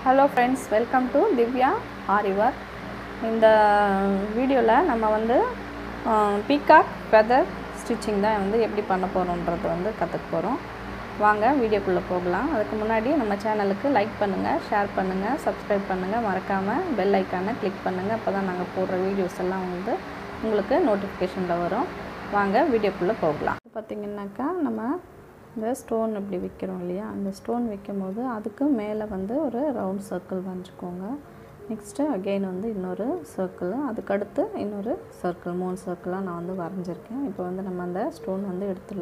hello friends welcome to Divya ஆரிவர் இந்த வீடியோவில் நம்ம வந்து பீகாக் ஃபெதர் ஸ்டிச்சிங் தான் வந்து எப்படி பண்ண போகிறோன்றது வந்து கற்றுக்க போகிறோம் வாங்க வீடியோக்குள்ளே போகலாம் அதுக்கு முன்னாடி நம்ம சேனலுக்கு லைக் பண்ணுங்கள் ஷேர் பண்ணுங்கள் சப்ஸ்கிரைப் பண்ணுங்கள் மறக்காமல் பெல் ஐக்கானை கிளிக் பண்ணுங்கள் அப்போ தான் நாங்கள் போடுற வீடியோஸ் எல்லாம் வந்து உங்களுக்கு நோட்டிஃபிகேஷனில் வரும் வாங்க வீடியோக்குள்ளே போகலாம் பார்த்திங்கனாக்கா நம்ம இந்த ஸ்டோன் இப்படி வைக்கிறோம் இல்லையா அந்த ஸ்டோன் வைக்கும் போது அதுக்கு மேலே வந்து ஒரு ரவுண்ட் சர்க்கிள் வரைஞ்சிக்கோங்க நெக்ஸ்ட்டு அகெயின் வந்து இன்னொரு சர்க்கிள் அதுக்கடுத்து இன்னொரு சர்க்கிள் மூணு சர்க்கிளாக நான் வந்து வரைஞ்சிருக்கேன் இப்போ வந்து நம்ம அந்த ஸ்டோன் வந்து எடுத்துடலாம்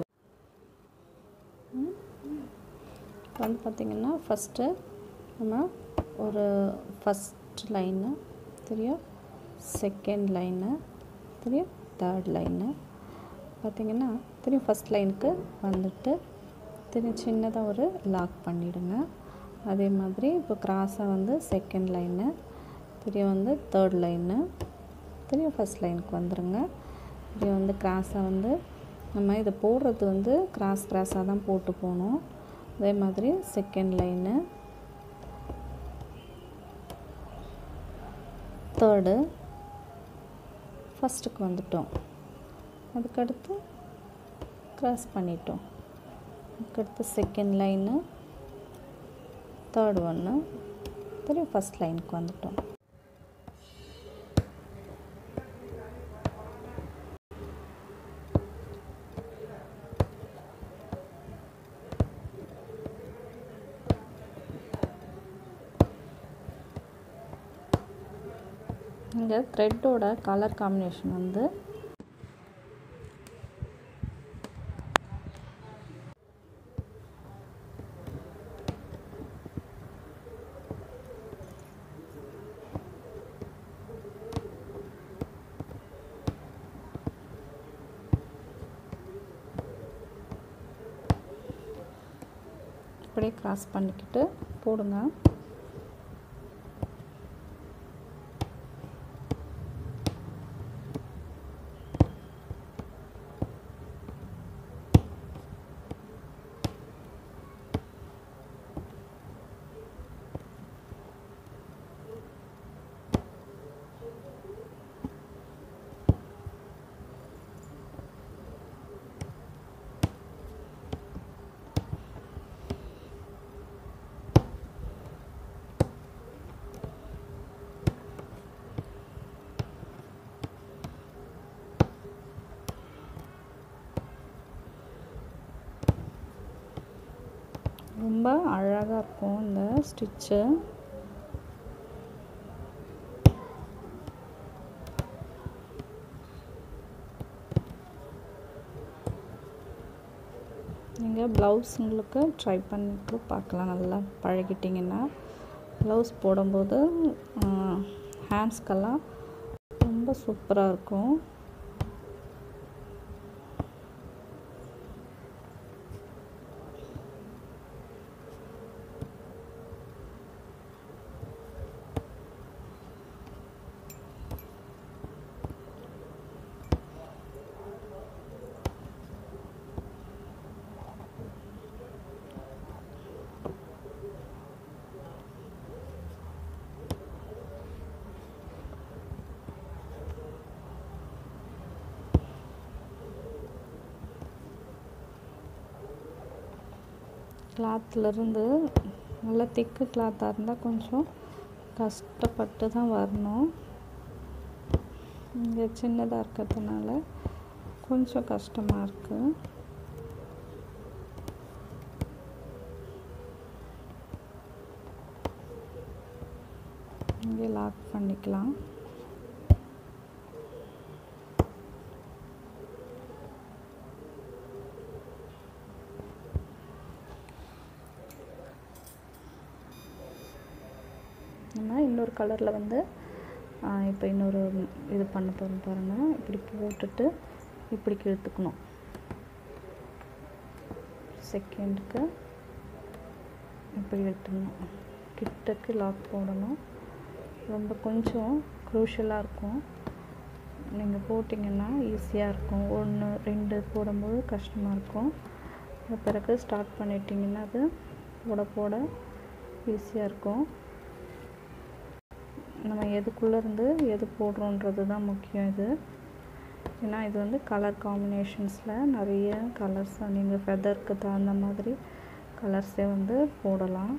இப்போ வந்து பார்த்திங்கன்னா ஃபஸ்ட்டு நம்ம ஒரு ஃபஸ்ட் லைனு தெரியும் செகண்ட் லைனு தெரியும் தேர்ட் லைனு பார்த்திங்கன்னா தெரியும் ஃபஸ்ட் லைனுக்கு வந்துட்டு திரும்பி சின்னதாக ஒரு லாக் பண்ணிவிடுங்க அதே மாதிரி இப்போ கிராஸாக வந்து செகண்ட் லைனு தெரியும் வந்து தேர்ட் லைனு தெரியும் ஃபஸ்ட் லைனுக்கு வந்துடுங்க தெரியும் வந்து கிராஸாக வந்து நம்ம இதை போடுறது வந்து கிராஸ் கிராஸாக தான் போட்டு போகணும் அதே மாதிரி செகண்ட் லைனு தேர்டு ஃபஸ்ட்டுக்கு வந்துட்டோம் அதுக்கடுத்து க்ராஸ் பண்ணிட்டோம் அதுக்கடுத்து செகண்ட் லைனு தேர்ட் ஒன்று திரும்பி ஃபஸ்ட் லைனுக்கு வந்துட்டோம் இந்த த்ரெட்டோட கலர் காம்பினேஷன் வந்து இப்படியே கிராஸ் பண்ணிக்கிட்டு போடுங்க ரொம்ப அழகாக இருக்கும் இந்த ஸ்டிச்சு நீங்கள் ப்ளவுஸுங்களுக்கு ட்ரை பண்ணிட்டு பார்க்கலாம் நல்லா பழகிட்டிங்கன்னா ப்ளவுஸ் போடும்போது ஹேண்ட்ஸ்க்கெல்லாம் ரொம்ப சூப்பராக இருக்கும் கிளாத்துலேருந்து நல்லா திக்கு கிளாத்தாக இருந்தால் கொஞ்சம் கஷ்டப்பட்டு தான் வரணும் இங்கே சின்னதாக இருக்கிறதுனால கொஞ்சம் கஷ்டமாக இருக்குது இங்கே லாக் பண்ணிக்கலாம் நம்ம இன்னொரு கலரில் வந்து இப்போ இன்னொரு இது பண்ண போகிறோம் பாருங்கள் இப்படி போட்டுட்டு இப்படி இழுத்துக்கணும் செகண்டுக்கு இப்படி இழுத்துக்கணும் கிட்டக்கு லாக் போடணும் ரொம்ப கொஞ்சம் க்ரூஷலாக இருக்கும் நீங்கள் போட்டிங்கன்னா ஈஸியாக இருக்கும் ஒன்று ரெண்டு போடும்போது கஷ்டமாக இருக்கும் பிறகு ஸ்டார்ட் பண்ணிட்டிங்கன்னா அது போட போட ஈஸியாக இருக்கும் நம்ம எதுக்குள்ளே இருந்து எது போடுறோன்றது தான் முக்கியம் இது ஏன்னா இது வந்து கலர் காம்பினேஷன்ஸில் நிறைய கலர்ஸ் நீங்கள் ஃபெதருக்கு தகுந்த மாதிரி கலர்ஸே வந்து போடலாம்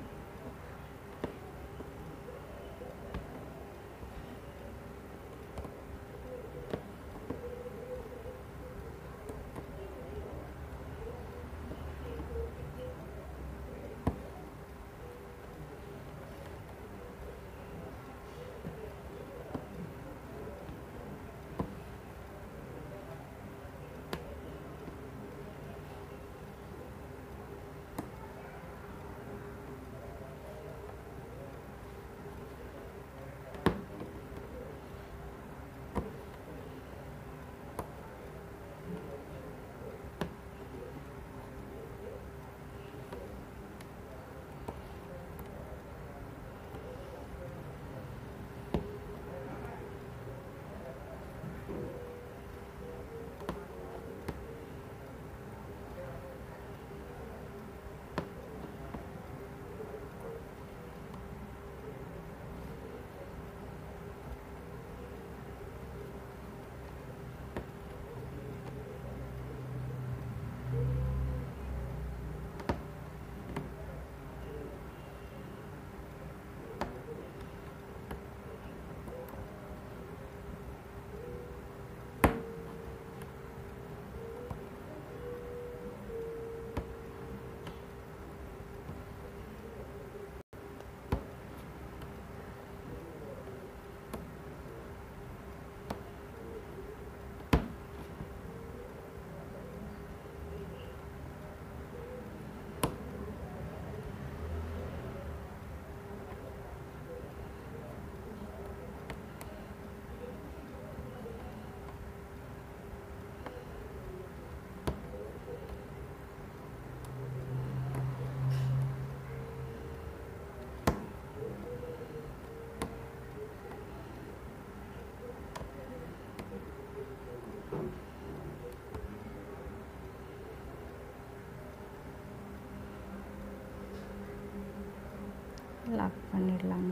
லாக் பண்ணிடலாங்க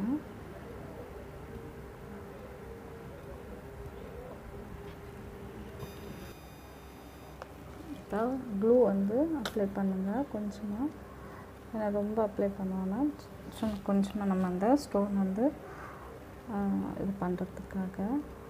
இப்போ க்ளூ வந்து அப்ளை பண்ணுங்கள் கொஞ்சமாக ஏன்னா ரொம்ப அப்ளை பண்ணோன்னா சும்மா கொஞ்சமாக நம்ம அந்த ஸ்டோன் வந்து இது பண்ணுறதுக்காக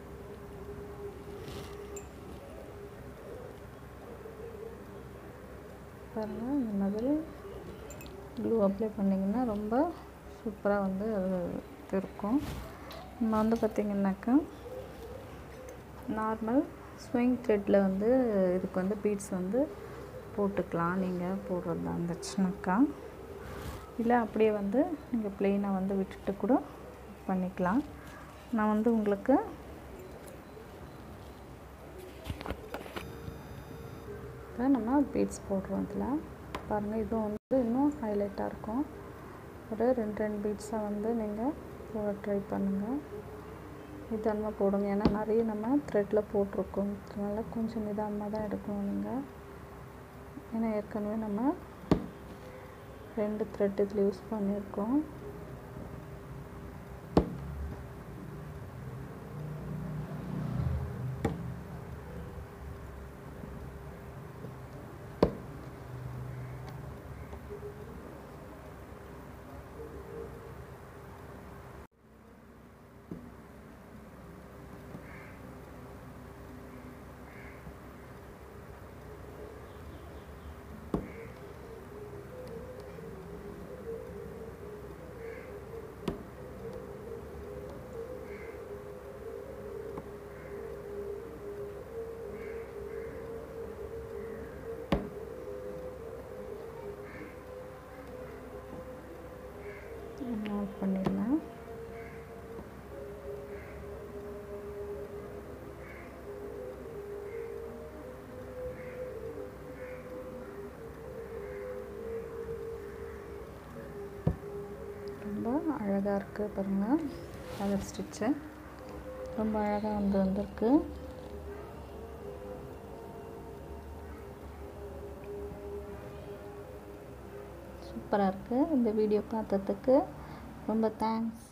பாருங்கள் இந்த மாதிரி க்ளூ அப்ளை பண்ணிங்கன்னா ரொம்ப சூப்பராக வந்து அது இருக்கும் நம்ம வந்து பார்த்திங்கனாக்கா நார்மல் ஸ்விங் த்ரெட்டில் வந்து இதுக்கு வந்து பீட்ஸ் வந்து போட்டுக்கலாம் நீங்கள் போடுறதா இருந்துச்சுனாக்கா இல்லை அப்படியே வந்து நீங்கள் ப்ளெயினாக வந்து விட்டுட்டு கூட பண்ணிக்கலாம் நான் வந்து உங்களுக்கு இப்போ நம்ம பீட்ஸ் போடுறோம் இதில் பாருங்கள் இதுவும் வந்து இன்னும் ஹைலைட்டாக இருக்கும் ஒரு ரெண்டு ரெண்டு பீட்ஸாக வந்து நீங்கள் போட ட்ரை பண்ணுங்கள் நிதானமாக போடுங்க ஏன்னா நிறைய நம்ம த்ரெட்டில் போட்டிருக்கோம் அதனால கொஞ்சம் நிதானமாக தான் எடுக்கணும் நீங்கள் ஏன்னா ஏற்கனவே நம்ம ரெண்டு த்ரெட் இதில் யூஸ் பண்ணியிருக்கோம் ஆஃப் பண்ணிடலாம் ரொம்ப அழகாக இருக்குது பாருங்கள் கலர் ஸ்டிச்சு ரொம்ப அழகாக வந்து வந்திருக்கு சூப்பராக இருக்குது இந்த வீடியோ பார்த்ததுக்கு ரொம்ப தேங்க்ஸ்